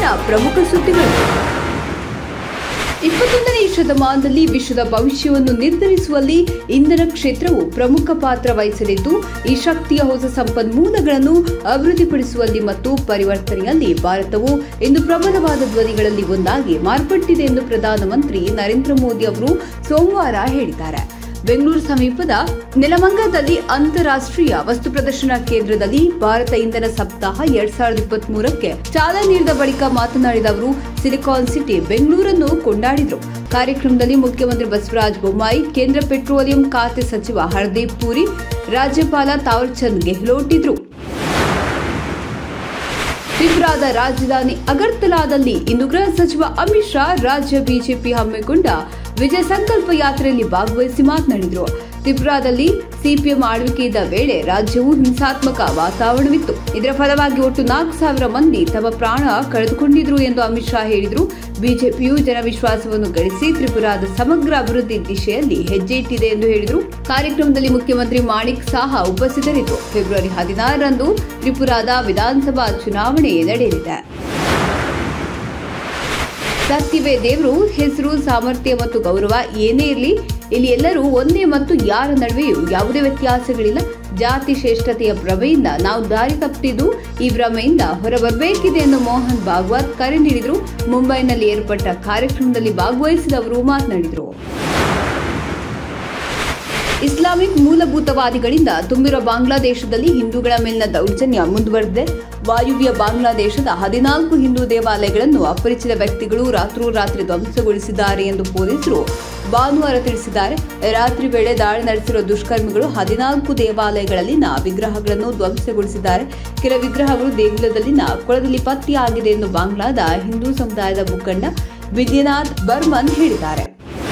ಇಂದಿನ ಪ್ರಮುಖ ಸುದ್ದಿಗಳು ಇಪ್ಪತ್ತೊಂದನೇ ಶತಮಾನದಲ್ಲಿ ವಿಶ್ವದ ಭವಿಷ್ಯವನ್ನು ನಿರ್ಧರಿಸುವಲ್ಲಿ ಇಂಧನ ಕ್ಷೇತ್ರವು ಪ್ರಮುಖ ಪಾತ್ರ ವಹಿಸಲಿದ್ದು ಈ ಶಕ್ತಿಯ ಹೊಸ ಸಂಪನ್ಮೂಲಗಳನ್ನು ಅಭಿವೃದ್ಧಿಪಡಿಸುವಲ್ಲಿ ಮತ್ತು ಪರಿವರ್ತನೆಯಲ್ಲಿ ಭಾರತವು ಇಂದು ಪ್ರಬಲವಾದ ಧ್ವನಿಗಳಲ್ಲಿ ಒಂದಾಗಿ ಮಾರ್ಪಟ್ಟಿದೆ ಎಂದು ಪ್ರಧಾನಮಂತ್ರಿ ನರೇಂದ್ರ ಮೋದಿ ಅವರು ಸೋಮವಾರ ಹೇಳಿದ್ದಾರೆ ಬೆಂಗಳೂರು ಸಮೀಪದ ನೆಲಮಂಗಲದಲ್ಲಿ ಅಂತಾರಾಷ್ಟ್ರೀಯ ವಸ್ತು ಪ್ರದರ್ಶನ ಕೇಂದ್ರದಲ್ಲಿ ಭಾರತ ಇಂಧನ ಸಪ್ತಾಹ ಎರಡ್ ಸಾವಿರದ ಇಪ್ಪತ್ತ್ ಮೂರಕ್ಕೆ ಚಾಲನೆ ನೀಡಿದ ಬಳಿಕ ಮಾತನಾಡಿದ ಅವರು ಸಿಲಿಕಾನ್ ಸಿಟಿ ಬೆಂಗಳೂರನ್ನು ಕೊಂಡಾಡಿದರು ಕಾರ್ಯಕ್ರಮದಲ್ಲಿ ಮುಖ್ಯಮಂತ್ರಿ ಬಸವರಾಜ ಬೊಮ್ಮಾಯಿ ಕೇಂದ್ರ ಪೆಟ್ರೋಲಿಯಂ ಖಾತೆ ಸಚಿವ ಹರ್ದೀಪ್ ಪುರಿ ರಾಜ್ಯಪಾಲ ತಾವರ್ಚಂದ್ ಗೆಹ್ಲೋಟ್ ಇದ್ರು ತ್ರಿಪುರಾದ ರಾಜಧಾನಿ ಅಗರ್ತಲಾದಲ್ಲಿ ಇಂದು ಗೃಹ ಸಚಿವ ಅಮಿತ್ ಶಾ ರಾಜ್ಯ ಬಿಜೆಪಿ ಹಮ್ಮಿಕೊಂಡ ವಿಜಯ ಸಂಕಲ್ಪ ಯಾತ್ರೆಯಲ್ಲಿ ಭಾಗವಹಿಸಿ ಮಾತನಾಡಿದರು ತ್ರಿಪುರಾದಲ್ಲಿ ಸಿಪಿಎಂ ಆಳ್ವಿಕೆ ಇದ್ದ ವೇಳೆ ರಾಜ್ಯವು ಹಿಂಸಾತ್ಮಕ ವಾತಾವರಣವಿತ್ತು ಇದರ ಫಲವಾಗಿ ಒಟ್ಟು ನಾಲ್ಕು ಸಾವಿರ ಮಂದಿ ತಮ್ಮ ಪ್ರಾಣ ಕಳೆದುಕೊಂಡಿದ್ರು ಎಂದು ಅಮಿತ್ ಶಾ ಹೇಳಿದರು ಬಿಜೆಪಿಯು ಜನವಿಶ್ವಾಸವನ್ನು ಗಳಿಸಿ ತ್ರಿಪುರಾದ ಸಮಗ್ರ ಅಭಿವೃದ್ಧಿ ದಿಶೆಯಲ್ಲಿ ಹೆಜ್ಜೆ ಇಟ್ಟಿದೆ ಎಂದು ಹೇಳಿದರು ಕಾರ್ಯಕ್ರಮದಲ್ಲಿ ಮುಖ್ಯಮಂತ್ರಿ ಮಾಣಿಕ್ ಸಾಹಾ ಉಪಸ್ಥಿತರಿದ್ದರು ಫೆಬ್ರವರಿ ಹದಿನಾರರಂದು ತ್ರಿಪುರಾದ ವಿಧಾನಸಭಾ ಚುನಾವಣೆ ನಡೆಯಲಿದೆ ಸತ್ಯವೇ ದೇವರು ಹೆಸರು ಸಾಮರ್ಥ್ಯ ಮತ್ತು ಗೌರವ ಏನೇ ಇರಲಿ ಇಲ್ಲಿ ಎಲ್ಲರೂ ಒಂದೇ ಮತ್ತು ಯಾರ ನಡುವೆಯೂ ಯಾವುದೇ ವ್ಯತ್ಯಾಸಗಳಿಲ್ಲ ಜಾತಿ ಶ್ರೇಷ್ಠತೆಯ ಭ್ರಮೆಯಿಂದ ನಾವು ದಾರಿ ತಪ್ಪಿದ್ದು ಈ ಭ್ರಮೆಯಿಂದ ಹೊರಬರಬೇಕಿದೆ ಎಂದು ಮೋಹನ್ ಭಾಗವತ್ ಕರೆ ನೀಡಿದರು ಮುಂಬೈನಲ್ಲಿ ಏರ್ಪಟ್ಟ ಕಾರ್ಯಕ್ರಮದಲ್ಲಿ ಭಾಗವಹಿಸಿದವರು ಮಾತನಾಡಿದರು ಇಸ್ಲಾಮಿಕ್ ಮೂಲಭೂತವಾದಿಗಳಿಂದ ತುಂಬಿರುವ ಬಾಂಗ್ಲಾದೇಶದಲ್ಲಿ ಹಿಂದೂಗಳ ಮೇಲಿನ ದೌರ್ಜನ್ಯ ಮುಂದುವರೆದಿದೆ ವಾಯುವ್ಯ ಬಾಂಗ್ಲಾದೇಶದ ಹದಿನಾಲ್ಕು ಹಿಂದೂ ದೇವಾಲಯಗಳನ್ನು ಅಪರಿಚಿತ ವ್ಯಕ್ತಿಗಳು ರಾತ್ರೋರಾತ್ರಿ ಧ್ವಂಸಗೊಳಿಸಿದ್ದಾರೆ ಎಂದು ಪೊಲೀಸರು ಭಾನುವಾರ ತಿಳಿಸಿದ್ದಾರೆ ರಾತ್ರಿ ವೇಳೆ ದಾಳಿ ನಡೆಸಿರುವ ದುಷ್ಕರ್ಮಿಗಳು ಹದಿನಾಲ್ಕು ದೇವಾಲಯಗಳಲ್ಲಿನ ವಿಗ್ರಹಗಳನ್ನು ಧ್ವಂಸಗೊಳಿಸಿದ್ದಾರೆ ಕೆಲ ವಿಗ್ರಹಗಳು ದೇಗುಲದಲ್ಲಿನ ಕೊಳದಲ್ಲಿ ಪತ್ತೆಯಾಗಿದೆ ಎಂದು ಬಾಂಗ್ಲಾದ ಹಿಂದೂ ಸಮುದಾಯದ ಮುಖಂಡ ವಿದ್ಯನಾಥ್ ಬರ್ಮನ್ ಹೇಳಿದ್ದಾರೆ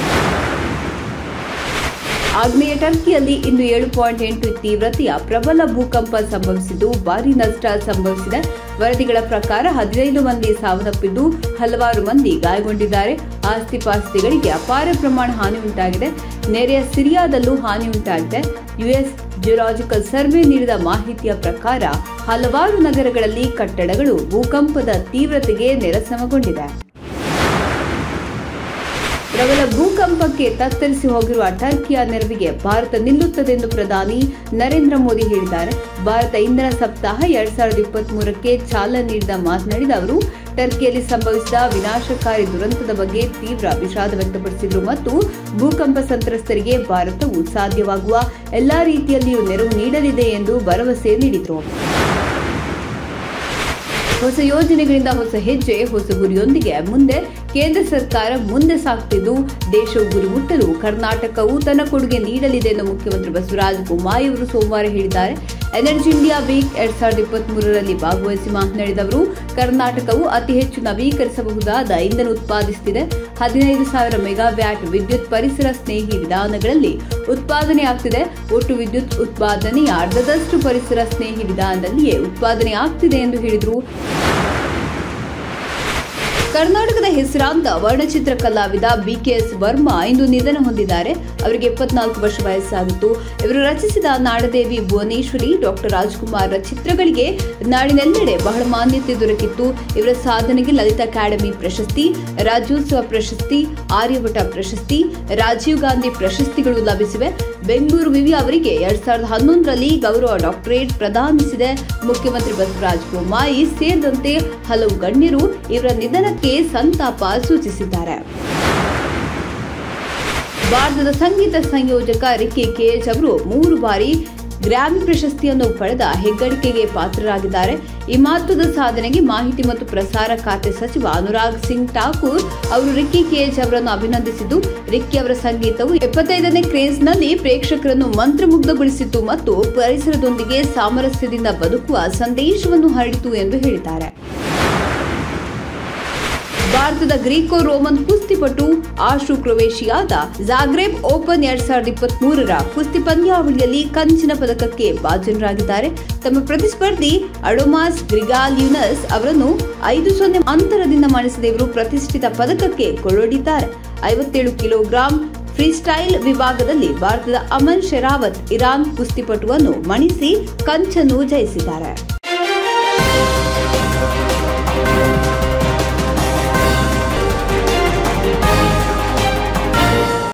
ಆಗ್ನೇಯ ಟರ್ಕಿಯಲ್ಲಿ ಇಂದು ಏಳು ಪಾಯಿಂಟ್ ಎಂಟು ತೀವ್ರತೆಯ ಪ್ರಬಲ ಭೂಕಂಪ ಸಂಭವಿಸಿದ್ದು ಭಾರೀ ನಷ್ಟ ಸಂಭವಿಸಿದೆ ವರದಿಗಳ ಪ್ರಕಾರ ಹದಿನೈದು ಮಂದಿ ಸಾವನ್ನಪ್ಪಿದ್ದು ಹಲವಾರು ಮಂದಿ ಗಾಯಗೊಂಡಿದ್ದಾರೆ ಆಸ್ತಿ ಪಾಸ್ತಿಗಳಿಗೆ ಅಪಾರ ಪ್ರಮಾಣ ಹಾನಿ ಉಂಟಾಗಿದೆ ನೆರೆಯ ಸಿರಿಯಾದಲ್ಲೂ ಹಾನಿ ಉಂಟಾಗಿದೆ ಯುಎಸ್ ಜಿಯೋಲಾಜಿಕಲ್ ಸರ್ವೆ ನೀಡಿದ ಮಾಹಿತಿಯ ಪ್ರಕಾರ ಹಲವಾರು ನಗರಗಳಲ್ಲಿ ಕಟ್ಟಡಗಳು ಭೂಕಂಪದ ತೀವ್ರತೆಗೆ ನೆಲಸಮಗೊಂಡಿದೆ ಪ್ರಬಲ ಭೂಕಂಪಕ್ಕೆ ತತ್ತರಿಸಿ ಹೋಗಿರುವ ಟರ್ಕಿಯ ನೆರವಿಗೆ ಭಾರತ ನಿಲ್ಲುತ್ತದೆ ಎಂದು ಪ್ರಧಾನಿ ನರೇಂದ್ರ ಮೋದಿ ಹೇಳಿದ್ದಾರೆ ಭಾರತ ಇಂಧನ ಸಪ್ತಾಹ ಎರಡ್ ಸಾವಿರದ ಇಪ್ಪತ್ತ್ ಮೂರಕ್ಕೆ ಚಾಲನೆ ನೀಡಿದ ಮಾತನಾಡಿದ ಅವರು ಟರ್ಕಿಯಲ್ಲಿ ಸಂಭವಿಸಿದ ವಿನಾಶಕಾರಿ ದುರಂತದ ಬಗ್ಗೆ ತೀವ್ರ ವಿಷಾದ ವ್ಯಕ್ತಪಡಿಸಿದರು ಮತ್ತು ಭೂಕಂಪ ಸಂತ್ರಸ್ತರಿಗೆ ಭಾರತವು ಸಾಧ್ಯವಾಗುವ ಎಲ್ಲಾ ರೀತಿಯಲ್ಲಿಯೂ ನೆರವು ನೀಡಲಿದೆ ಎಂದು ಭರವಸೆ ನೀಡಿದರು ಹೊಸ ಯೋಜನೆಗಳಿಂದ ಹೊಸ ಹೆಜ್ಜೆ ಹೊಸ ಗುರಿಯೊಂದಿಗೆ ಮುಂದೆ ಕೇಂದ್ರ ಸರ್ಕಾರ ಮುಂದೆ ಸಾಗ್ತಿದ್ದು ದೇಶವು ಗುರಿ ಮುಟ್ಟಲು ಕರ್ನಾಟಕವು ತನ್ನ ಕೊಡುಗೆ ನೀಡಲಿದೆ ಎಂದು ಮುಖ್ಯಮಂತ್ರಿ ಬಸವರಾಜ ಬೊಮ್ಮಾಯಿ ಅವರು ಸೋಮವಾರ ಹೇಳಿದ್ದಾರೆ ಎನರ್ಜಿ ಇಂಡಿಯಾ ವೀಕ್ ಎರಡ್ ಸಾವಿರದ ಇಪ್ಪತ್ತ್ ಮೂರರಲ್ಲಿ ಭಾಗವಹಿಸಿ ಮಾತನಾಡಿದ ಅವರು ಕರ್ನಾಟಕವು ಅತಿ ಹೆಚ್ಚು ನವೀಕರಿಸಬಹುದಾದ ಇಂಧನ ಉತ್ಪಾದಿಸುತ್ತಿದೆ ಹದಿನೈದು ಸಾವಿರ ಮೆಗಾವ್ಯಾಟ್ ವಿದ್ಯುತ್ ಪರಿಸರ ಸ್ನೇಹಿ ವಿಧಾನಗಳಲ್ಲಿ ಉತ್ಪಾದನೆ ಆಗ್ತಿದೆ ಒಟ್ಟು ವಿದ್ಯುತ್ ಉತ್ಪಾದನೆಯ ಅರ್ಧದಷ್ಟು ಪರಿಸರ ಸ್ನೇಹಿ ವಿಧಾನದಲ್ಲಿಯೇ ಉತ್ಪಾದನೆ ಆಗ್ತಿದೆ ಎಂದು ಹೇಳಿದರು ಕರ್ನಾಟಕದ ಹೆಸರಾಂತ ವರ್ಣಚಿತ್ರ ಕಲಾವಿದ ಬಿಕೆಎಸ್ ವರ್ಮಾ ಇಂದು ನಿಧನ ಹೊಂದಿದ್ದಾರೆ ಅವರಿಗೆ ಎಪ್ಪತ್ನಾಲ್ಕು ವರ್ಷ ವಯಸ್ಸಾಗಿತ್ತು ಇವರು ರಚಿಸಿದ ನಾಡದೇವಿ ಭುವನೇಶ್ವರಿ ಡಾಕ್ಟರ್ ರಾಜ್ಕುಮಾರ್ ಚಿತ್ರಗಳಿಗೆ ನಾಡಿನೆಲ್ಲೆಡೆ ಬಹಳ ಮಾನ್ಯತೆ ದೊರಕಿತ್ತು ಇವರ ಸಾಧನೆಗೆ ಲಲಿತ ಅಕಾಡೆಮಿ ಪ್ರಶಸ್ತಿ ರಾಜ್ಯೋತ್ಸವ ಪ್ರಶಸ್ತಿ ಆರ್ಯವಟ ಪ್ರಶಸ್ತಿ ರಾಜೀವ್ ಗಾಂಧಿ ಪ್ರಶಸ್ತಿಗಳು ಲಭಿಸಿವೆ ಬೆಂಗಳೂರು ವಿವಿ ಅವರಿಗೆ ಎರಡ್ ಸಾವಿರದ ಹನ್ನೊಂದರಲ್ಲಿ ಗೌರವ ಡಾಕ್ಟರೇಟ್ ಪ್ರದಾನಿಸಿದೆ ಮುಖ್ಯಮಂತ್ರಿ ಬಸವರಾಜ ಬೊಮ್ಮಾಯಿ ಸೇರಿದಂತೆ ಹಲವು ಗಣ್ಯರು ಇವರ ನಿಧನಕ್ಕೆ ಸಂತಾಪ ಸೂಚಿಸಿದ್ದಾರೆ ಭಾರತದ ಸಂಗೀತ ಸಂಯೋಜಕ ರಿಕ್ಕಿ ಕೇಜ್ ಅವರು ಮೂರು ಬಾರಿ ಗ್ರಾಮಿ ಪ್ರಶಸ್ತಿಯನ್ನು ಪಡೆದ ಹೆಗ್ಗಳಿಕೆಗೆ ಪಾತ್ರರಾಗಿದ್ದಾರೆ ಈ ಮಹತ್ವದ ಸಾಧನೆಗೆ ಮಾಹಿತಿ ಮತ್ತು ಪ್ರಸಾರ ಖಾತೆ ಸಚಿವ ಅನುರಾಗ್ ಸಿಂಗ್ ಠಾಕೂರ್ ಅವರು ರಿಕ್ಕಿ ಕೇಜ್ ಅವರನ್ನು ಅಭಿನಂದಿಸಿದ್ದು ರಿಕ್ಕಿ ಅವರ ಸಂಗೀತವು ಎಪ್ಪತ್ತೈದನೇ ಕ್ರೇಜ್ನಲ್ಲಿ ಪ್ರೇಕ್ಷಕರನ್ನು ಮಂತ್ರಮುಗ್ಧಗೊಳಿಸಿತು ಮತ್ತು ಪರಿಸರದೊಂದಿಗೆ ಸಾಮರಸ್ಯದಿಂದ ಬದುಕುವ ಸಂದೇಶವನ್ನು ಹರಡಿತು ಎಂದು ಹೇಳಿದ್ದಾರೆ ಭಾರತದ ಗ್ರೀಕೋ ರೋಮನ್ ಕುಸ್ತಿಪಟು ಆಶು ಕ್ರೊವೇಷಿಯಾದ ಜಾಗ್ರೇಬ್ ಓಪನ್ ಎರಡ್ ಸಾವಿರದ ಇಪ್ಪತ್ತ್ ಮೂರರ ಕುಸ್ತಿ ಪಂದ್ಯಾವಳಿಯಲ್ಲಿ ಕಂಚಿನ ಪದಕಕ್ಕೆ ಭಾಜನರಾಗಿದ್ದಾರೆ ತಮ್ಮ ಪ್ರತಿಸ್ಪರ್ಧಿ ಅಡೋಮಾಸ್ ಗ್ರಿಗಾಲ್ಯೂನಸ್ ಅವರನ್ನು ಐದು ಸೊನ್ನೆ ಅಂತರದಿಂದ ಮಣಿಸಿದ ಇವರು ಪ್ರತಿಷ್ಠಿತ ಪದಕಕ್ಕೆ ಕೊಳ್ಳೊಡಿದ್ದಾರೆ ಐವತ್ತೇಳು ಕಿಲೋಗ್ರಾಂ ಫ್ರೀಸ್ಟೈಲ್ ವಿಭಾಗದಲ್ಲಿ ಭಾರತದ ಅಮನ್ ಶೆರಾವತ್ ಇರಾನ್ ಕುಸ್ತಿಪಟುವನ್ನು ಮಣಿಸಿ ಕಂಚನ್ನು ಜಯಿಸಿದ್ದಾರೆ